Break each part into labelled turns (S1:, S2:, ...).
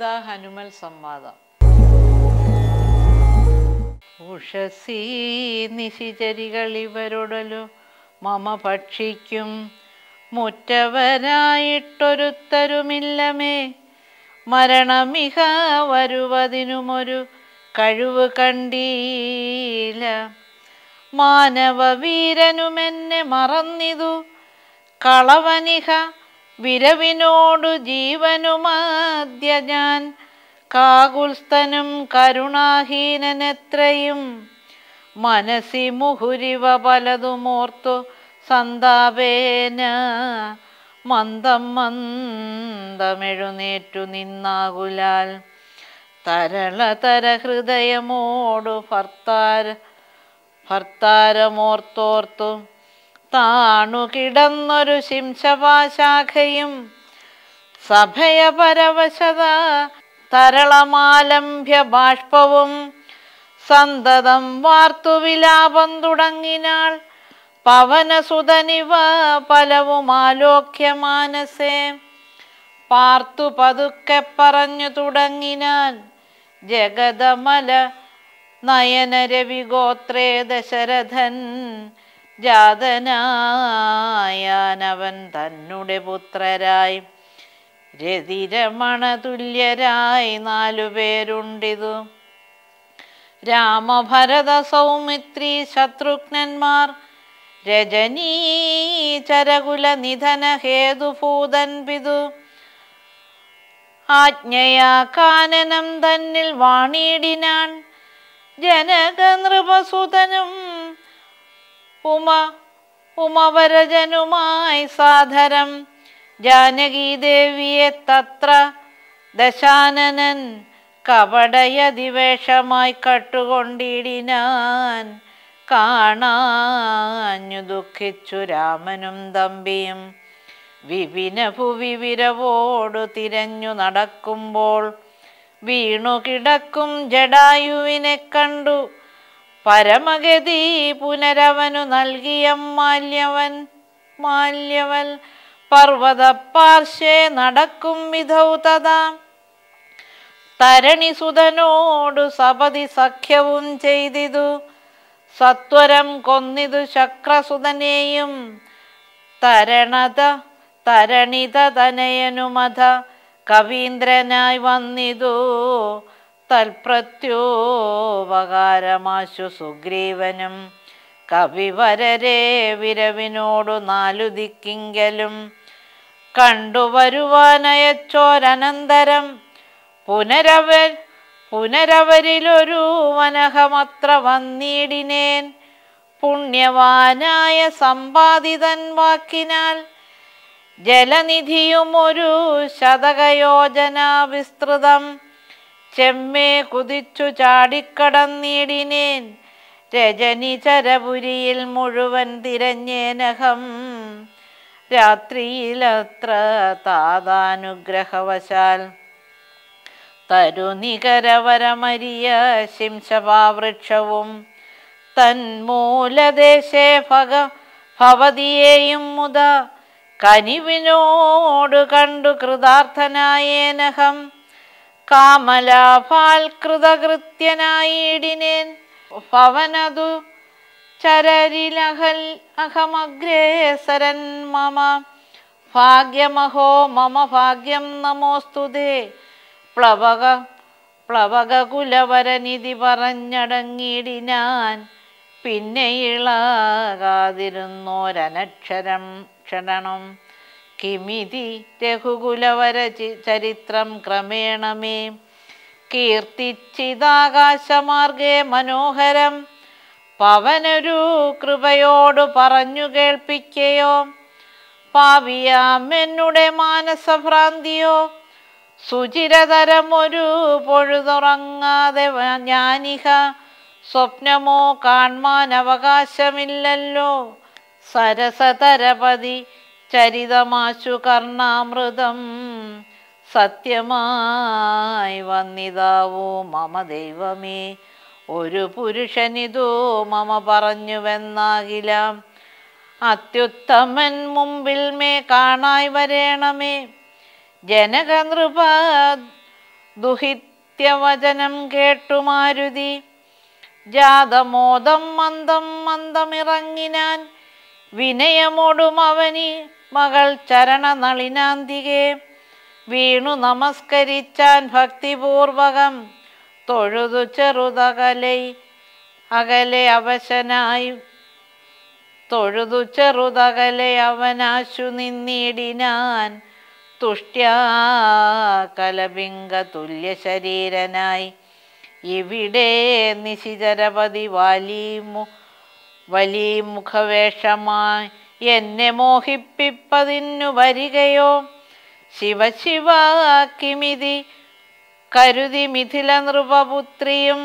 S1: ഹനുമൽ സംവാദം ഉഷസീ നിശിചരികൾ ഇവരൊടലു മമ ഭക്ഷിക്കും മുറ്റവരായിട്ടൊരുത്തരുമില്ലമേ മരണമിഹ വരുവതിനുമൊരു കഴിവ് കണ്ടീല മാനവവീരനുമെന്നെ മറന്നിതു കളവനിഹ വിരവിനോടു ജീവനുമാദ്യ ഞാൻ കാകുൽസ്ഥനും കരുണാഹീനനെത്രയും മനസ്സി മുഹുരിവ പലതുമോർത്തു സന്താപേന മന്ദം മന്ദമെഴുന്നേറ്റു നിന്നാകുലാൽ തരളതര ഹൃദയമോടു ഭർത്താര ഭർത്താരമോർത്തോർത്തു താണു കിടന്നൊരു ശിംശപാശാഖയും സഭയപരവശത തരളമാലംഭ്യ ബാഷ്പവും സന്തതം വാർത്തു വിലാപം തുടങ്ങിനാൾ പവനസുതനിവ പലവും ആലോക്യ മാനസേ പാർത്തു പതുക്കെ പറഞ്ഞു തുടങ്ങിനാൻ ജഗതമല നയന രവിഗോത്രേ ദശരഥൻ ജാതനായാനവൻ തന്നുടെ പുത്രരായി രതിരമണ തുല്യരായി നാലുപേരുണ്ടിതു രാമഭരത സൗമിത്രി ശത്രുഘ്നന്മാർ രജനീ ചരകുല നിധന ഹേതുഭൂതൻ പിതു ആജ്ഞയാ കാനനം തന്നിൽ വാണിയിടിനാൻ ജനക നൃപസുതനും ഉമ ഉമവരജനുമായി സാധരം ജാനകീദേവിയെ തത്ര ദശാനനൻ കപടയതിവേഷമായി കട്ടുകൊണ്ടിടിനാൻ കാണാഞ്ഞു ദുഃഖിച്ചു രാമനും തമ്പിയും വിപിന ഭുവി വിരവോടു തിരഞ്ഞു നടക്കുമ്പോൾ വീണു കിടക്കും ജഡായുവിനെ കണ്ടു പരമഗതി പുനരവനു നൽകിയ മാല്യവൻ മാല്യവൽ പർവ്വത പാർശ്വേ നടക്കും വിധൗ തഥാ തരണിസുതനോടു സപതി സഖ്യവും ചെയ്തിതു സത്വരം കൊന്നിതു ശക്രസുതനെയും തരണത തരണിത തനയനുമത കവീന്ദ്രനായി വന്നിതു തൽപ്രത്യോപകാരമാശു സുഗ്രീവനും കവിവരരെ വിരവിനോടു നാലു ദിക്കിങ്കലും കണ്ടുവരുവാനയച്ചോരനന്തരം പുനരവർ പുനരവരിലൊരു വനഹമത്ര വന്നിടിനേൻ പുണ്യവാനായ സമ്പാദിതൻ വാക്കിനാൽ ജലനിധിയും ഒരു ശതകയോജന വിസ്തൃതം ചെമ്മേ കുതിച്ചു ചാടിക്കടന്നിടിനേൻ രജനി ചരപുരിയിൽ മുഴുവൻ തിരഞ്ഞേനഹം രാത്രിയിലത്ര താതാനുഗ്രഹവശാൽ തരുനികരവരമരിയ ശിംശപാവൃക്ഷവും തന്മൂലദേശേ ഭഗ ഭവതിയെയും മുത കനിവിനോട് കണ്ടു കൃതാർത്ഥനായേനഹം കാമലാഭാൽ കൃതകൃത്യനായിടിനേൻ പവനതു ചരരിലഹൽ അഹമഗ്രേസരൻ മമ ഭാഗ്യമഹോ മമ ഭാഗ്യം നമോസ്തുതേ പ്ലവക പ്ലവകുലവരനിധി പറഞ്ഞടങ്ങിടിനാൻ പിന്നെ ഇളകാതിരുന്നോരനക്ഷരം ക്ഷണം കിമിതി രഘുകുലവര ചി- ചരിത്രം ക്രമേണമേ കീർത്തിച്ചിതാകാശമാർഗേ മനോഹരം പവനൊരു കൃപയോട് പറഞ്ഞു കേൾപ്പിക്കയോ പാവിയാം എന്നുടെ മാനസഭ്രാന്തിയോ സുചിരതരമൊരു പൊഴുതുറങ്ങാതെ വ- ഞാനിഹ സ്വപ്നമോ കാൺമാൻ അവകാശമില്ലല്ലോ സരസതരപതി ചരിതമാശു കർണാമൃതം സത്യമായി വന്നിതാവോ മമ ദൈവമേ ഒരു പുരുഷനിതു മമ പറഞ്ഞുവെന്നാകില അത്യുത്തമൻ മുമ്പിൽ മേ കാണായി വരേണമേ ജനകനൃപ ദുഹിത്യവചനം കേട്ടു മാരുതി ജാതമോദം മന്ദം മന്ദമിറങ്ങിനാൻ വിനയമോടും അവനി മകൾ ചരണനളിനാന്തികെ വീണു നമസ്കരിച്ചാൻ ഭക്തിപൂർവകം തൊഴുതു ചെറുതകലെ അകലെ അവശനായി തൊഴുതു ചെറുതകലെ അവനാശു നിന്നിടിനാൻ തുഷ്ട്യാ കലബിംഗ തുല്യ ശരീരനായി ഇവിടെ നിശിചരപതി വാലീമു വലിയ മുഖവേഷമായി എന്നെ മോഹിപ്പിപ്പതിന്നു വരികയോ ശിവശിവ കിമിതി കരുതി മിഥില നൃപപുത്രിയും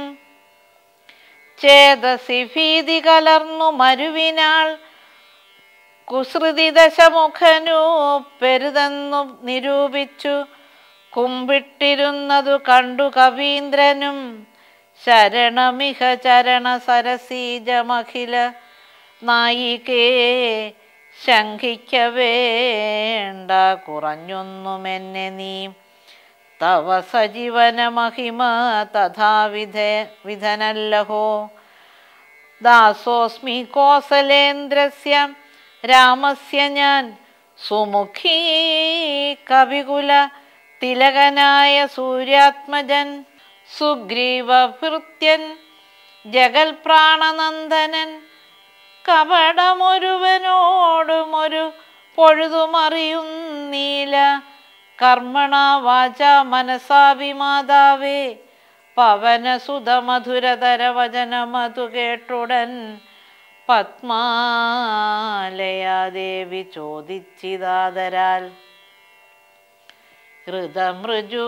S1: ചേതസി ഭീതി കലർന്നു മരുവിനാൾ കുസൃതി ദശമുഖനു പെരുതെന്നു നിരൂപിച്ചു കുമ്പിട്ടിരുന്നതു കണ്ടു കവീന്ദ്രനും ശരണമിഹ ചരണ സരസീജമഖില നായികേ ശങ്കിക്കവേണ്ട കുറഞ്ഞൊന്നുമെന്നെ നീ തവ സജീവന മഹിമ തഥാവിധ വിധനല്ലഹോ ദാസോസ്മി കോസലേന്ദ്രസ്യ രാമസ്യ ഞാൻ സുമുഖീ കവികുല തിലകനായ സൂര്യാത്മജൻ സുഗ്രീവഭൃത്യൻ ജഗൽ പ്രാണനന്ദനൻ കപടമൊരുവനോടും ഒരു പൊഴുതുമറിയുന്നീല കർമ്മണ വാച മനസാഭിമാതാവേ പവനസുതമധുരതര വചനമതു കേട്ടുടൻ പത്മാലയാദേവി ചോദിച്ചിതാതരാൽ ഹൃതമൃജു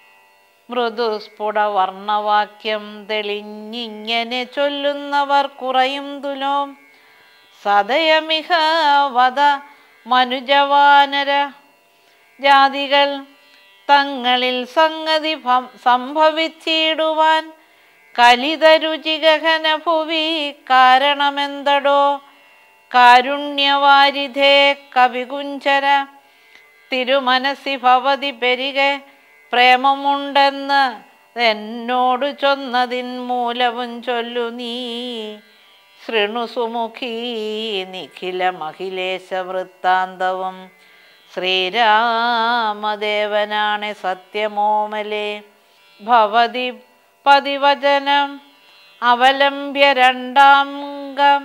S1: മൃദുസ്ഫുടവർണവാക്യം തെളിഞ്ഞിങ്ങനെ ചൊല്ലുന്നവർ കുറയും തുലോം സദയമിഹ വധ മനുജവാനര ജാതികൾ തങ്ങളിൽ സംഗതി ഭം- സംഭവിച്ചിടുവാൻ കലിതരുചിഗഹന ഭുവി കാരണമെന്തടോ കാരുണ്യവാരിധേ കവികുഞ്ചര തിരുമനസി ഭവതി പെരികെ പ്രേമമുണ്ടെന്ന് എന്നോട് ചൊന്നതിൻ മൂലവും ചൊല്ലു നീ ശൃണു സുമുഖീ നിഖില മഹിലേശ വൃത്താന്തവും ശ്രീരാമദേവനാണ് സത്യമോമലേ ഭവതി പതിവചനം അവലംബ്യ രണ്ടാംഗം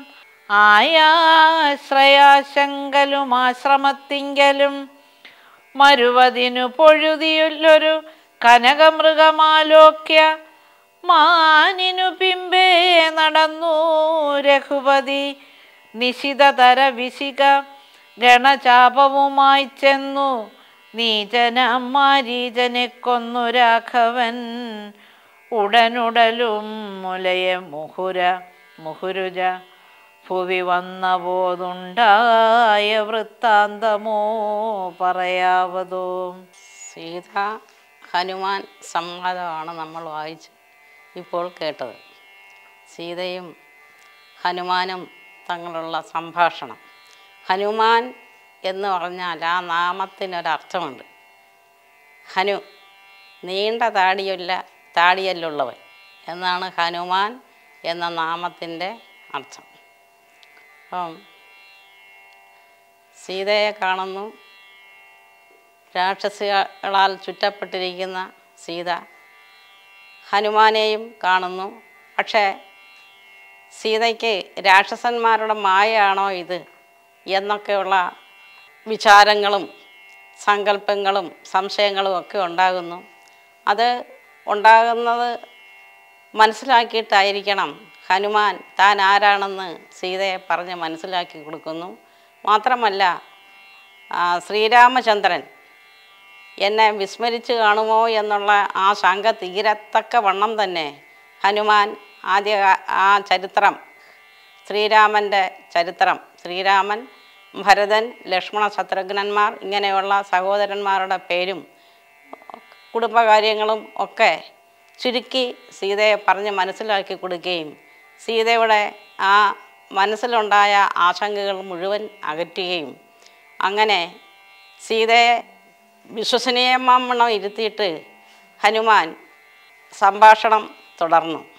S1: ആയാശ്രയാശങ്കലും ആശ്രമത്തിങ്കലും മരുവതിനു പൊഴുതിയുള്ളൊരു കനകമൃഗമാലോക്യ മാനിനു പിമ്പേ നടന്നു രഘുപതി നിശിതതര വിശിക ഗണചാപവുമായി ചെന്നു നീചനമാരീചനെ കൊന്നു രാഘവൻ ഉടനുടലും മുലയ മുഹുര മുഹുരുജ ഭുവി വന്ന പോതുണ്ടായ വൃത്താന്തമോ പറയാവതോ
S2: സീത ഹനുമാൻ സംവാദമാണ് നമ്മൾ വായിച്ച് ഇപ്പോൾ കേട്ടത് സീതയും ഹനുമാനും തങ്ങളുള്ള സംഭാഷണം ഹനുമാൻ എന്ന് പറഞ്ഞാൽ ആ നാമത്തിനൊരർത്ഥമുണ്ട് ഹനു നീണ്ട താടിയുള്ള താടിയല്ലുള്ളവൻ എന്നാണ് ഹനുമാൻ എന്ന നാമത്തിൻ്റെ അർത്ഥം അപ്പം സീതയെ കാണുന്നു രാക്ഷസികളാൽ ചുറ്റപ്പെട്ടിരിക്കുന്ന സീത ഹനുമാനെയും കാണുന്നു പക്ഷേ സീതയ്ക്ക് രാക്ഷസന്മാരുടെ മായയാണോ ഇത് എന്നൊക്കെയുള്ള വിചാരങ്ങളും സങ്കല്പങ്ങളും സംശയങ്ങളും ഒക്കെ ഉണ്ടാകുന്നു അത് ഉണ്ടാകുന്നത് മനസ്സിലാക്കിയിട്ടായിരിക്കണം ഹനുമാൻ താൻ ആരാണെന്ന് സീതയെ പറഞ്ഞ് മനസ്സിലാക്കി കൊടുക്കുന്നു മാത്രമല്ല ആ, ശ്രീരാമചന്ദ്രൻ എന്നെ വിസ്മരിച്ച് കാണുമോ എന്നുള്ള ആ ശങ്ക തീരത്തക്ക വണ്ണം തന്നെ ഹനുമാൻ ആദ്യ ആ ചരിത്രം ശ്രീരാമൻ്റെ ചരിത്രം ശ്രീരാമൻ ഭരതൻ ലക്ഷ്മണ ശത്രുഘ്നന്മാർ ഇങ്ങനെയുള്ള സഹോദരന്മാരുടെ പേരും കുടുംബകാര്യങ്ങളും ഒക്കെ ചുരുക്കി സീതയെ പറഞ്ഞ് മനസ്സിലാക്കി കൊടുക്കുകയും സീതയുടെ ആ മനസ്സിലുണ്ടായ ആശങ്കകൾ മുഴുവൻ അകറ്റുകയും അങ്ങനെ സീതയെ വിശ്വസനീയമാവണ്ണം ഇരുത്തിയിട്ട് ഹനുമാൻ സംഭാഷണം തുടർന്നു